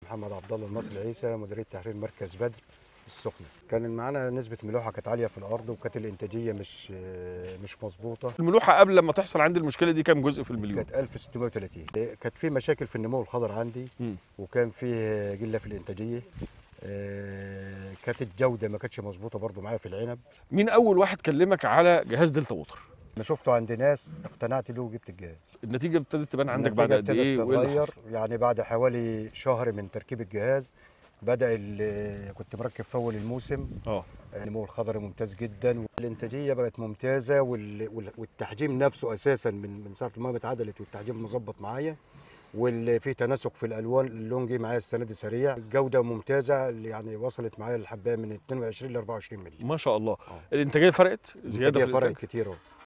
محمد عبد الله المصري عيسى مديريه تحرير مركز بدر السخنه كان معانا نسبه ملوحه كانت عاليه في الارض وكانت الانتاجيه مش مش مظبوطه الملوحه قبل لما تحصل عندي المشكله دي كام جزء في المليون كانت 1630 كانت في مشاكل في النمو الخضر عندي مم. وكان في قله في الانتاجيه آه، كانت الجوده ما كانتش مظبوطه برضو معايا في العنب مين اول واحد كلمك على جهاز دلتا ووتر انا شفته عند ناس اقتنعت بيه وجبت الجهاز النتيجه ابتدت تبان عندك بعد النتيجة قد ايه ابتدت وايه اللي تتغير حصل؟ يعني بعد حوالي شهر من تركيب الجهاز بدا ال- كنت مركب في اول الموسم اه النمو الخضري ممتاز جدا والانتاجيه بقت ممتازه وال- وال- والتحجيم نفسه اساسا من من ساعه ما اتعدلت والتحجيم مظبط معايا واللي في تناسق في الالوان اللون جه معايا السنه دي سريع الجوده ممتازه اللي يعني وصلت معايا الحبايه من 22 ل 24 مللي ما شاء الله آه. الانتاجيه فرقت زياده في الإنتاجية فرق الانتاج كتير أهو.